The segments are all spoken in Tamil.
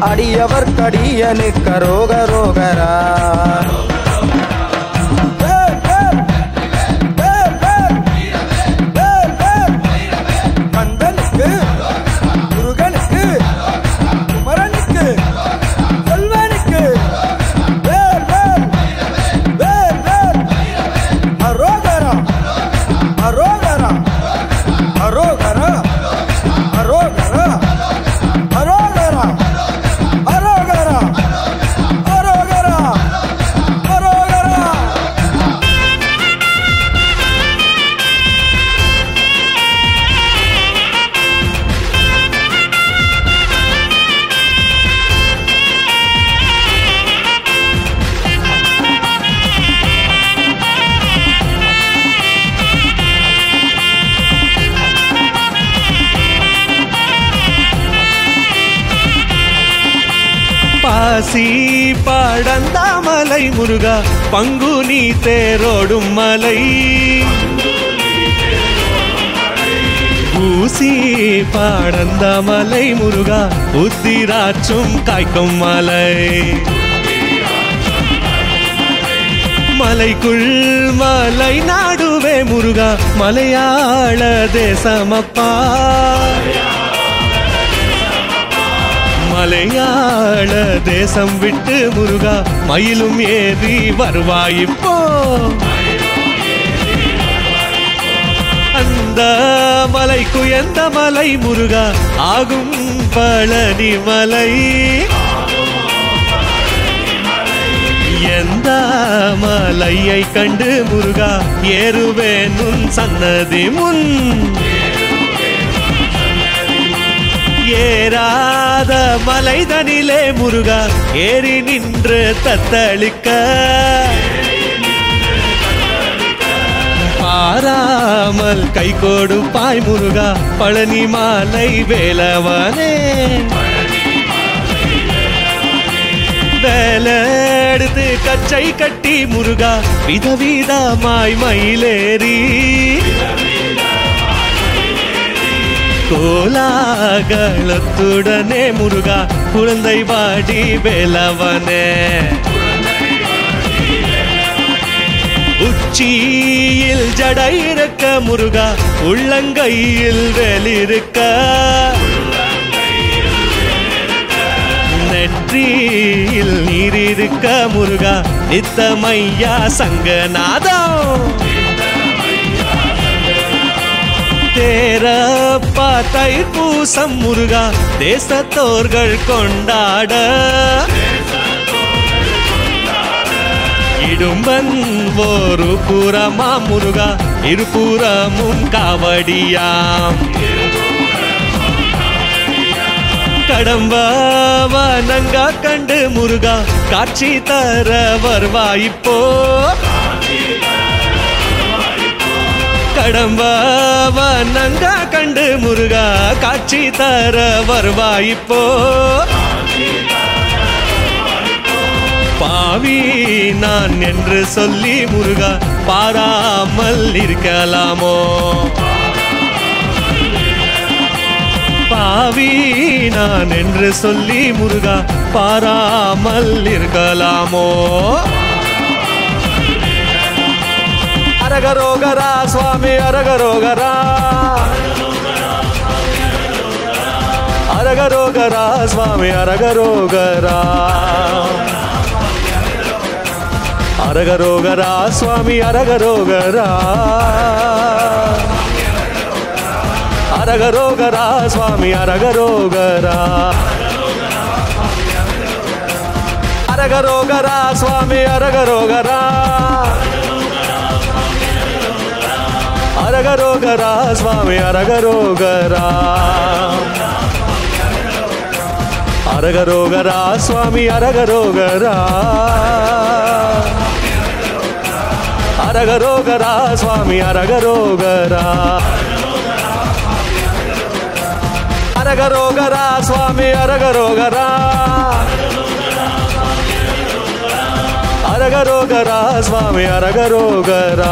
அடியவர் கடியனு கரோக ரோகரா வேல், வேல், வேல், வேல், வேல், வேல். கந்தனுக்கு முருகனுக்கு குமரனுக்கு செல்வனுக்கு வேல், வேல், வேல், வேல். அரோகரா அரோகரா அரோகரா அரோகரா அரோகரா அரோகரா அரோகரா அரோகரா பாசி பாடந்தாமலை முருகா பங்குனி தேரோடும் மலை ஊசி பாடந்தாமலை முருகா உத்திராச்சும் காய்க்கும் மலை மலைக்குள் மலை நாடுவே முருகா மலையாள தேசமப்பா மலையாள தேசம் விட்டு முருகா மயிலும் ஏறி வருவாயிப்போ அந்த மலைக்கு எந்த மலை முருகா ஆகும் பழனி மலை எந்த மலையை கண்டு முருகா ஏறுவேன் உன் சன்னதி முன் ஏறாத மலைதனிலே முருகா ஏறி நின்று தத்தளிக்க பாராமல் கை கொடுப்பாய் முருகா பழனி மாலை வேலவனே வேலெடுத்து கச்சை கட்டி முருகா விதவிதமாய் மயிலேறி கோலாகலத்துடனே முருகா குழந்தை வாடி வேலவனே உச்சியில் ஜடை இருக்க முருகா உள்ளங்கையில் வேலிருக்க நெற்றியில் நீரிருக்க முருகா நித்தமையா சங்கநாதம் தேரப்பா தைப்பூசம் முருகா தேசத்தோர்கள் கொண்டாட இடும்பன் ஒரு புறமா முருகா இருபுறமும் காவடியாம் கடம்பவனங்கா கண்டு முருகா காட்சி தர வருவாயிப்போ கடம்பவனங்கா கண்டு முருகா காட்சி தர வருவாயிப்போ பாவி நான் என்று சொல்லி முருகா பாராமல் இருக்கலாமோ பாவி நான் என்று சொல்லி முருகா பாராமல் இருக்கலாமோ அரகரோகரா சுவாமி அரகரோகரா அரகரோகரா சுவாமி அரகரோகரா அரகரோகரா சுவாமி அரகரோகரா அரகரோகரா சுவாமி அரகரோகரா அரகரோகரா சுவாமி அரகரோகரா அரகரோகரா சுவாமி அரகரோகரா அரகரோகரா சுவாமி அரகரோகரா அரகரோகரா சுவாமி அரகரோகரா அரகரோகரா சுவாமி அரகரோகரா அரகரோகரா சுவாமி அரகரோகரா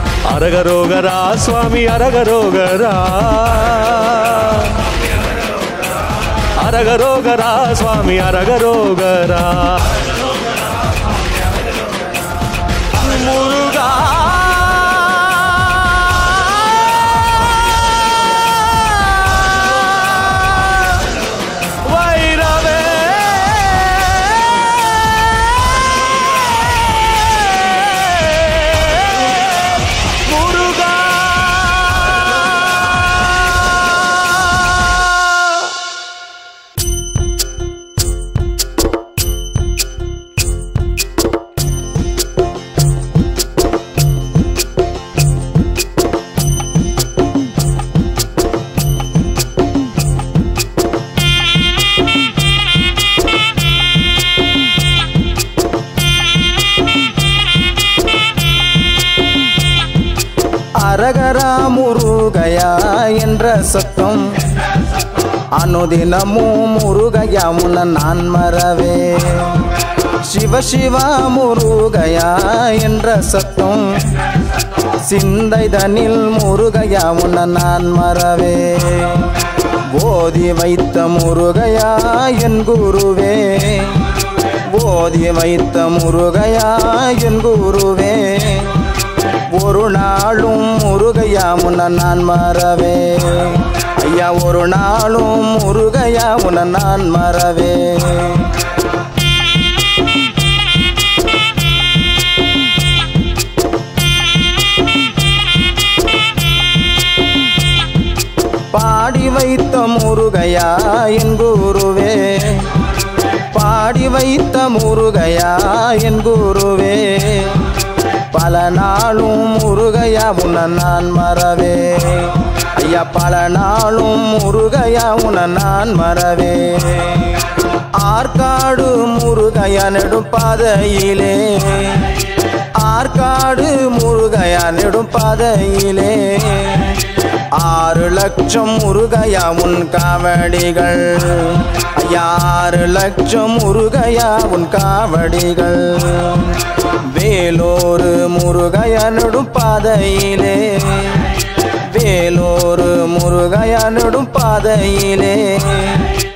அரகரோகரா சுவாமி அரகரோகரா அரகரோகரா சுவாமி அரகரோகரா முருகா வைரவே முருகா அரகரா முருகையா என்ற சத்தம் அனுதினமும் முருகையா முன்ன நான் மறவே சிவ சிவா முருகையா என்ற சத்தம் சிந்தைதனில் முருகையா முன்ன நான் மறவே போதி வைத்த முருகையா என் குருவே போதி வைத்த முருகையா என் குருவே ஒரு நாளும் முருகையா முன்ன நான் மறவே ஐயா ஒரு நாளும் முருகையா முன்ன நான் மறவே பாடி வைத்த முருகையா என் குருவே பாடி வைத்த முருகையா என் குருவே பல நாளும் முருகையா உன்ன நான் மறவே ஐயா பல நாளும் முருகையா உன்ன நான் மறவே ஆற்காடு முருகையா நெடும் பாதையிலே ஆற்காடு முருகையா நெடும் பாதையிலே ஆறு லட்சம் முருகையா உன் காவடிகள் ஐயா ஆறு லட்சம் முருகையா உன் காவடிகள் வேலோரு முருகையா நெடும் பாதையிலே வேலோரு முருகையா நெடும் பாதையிலே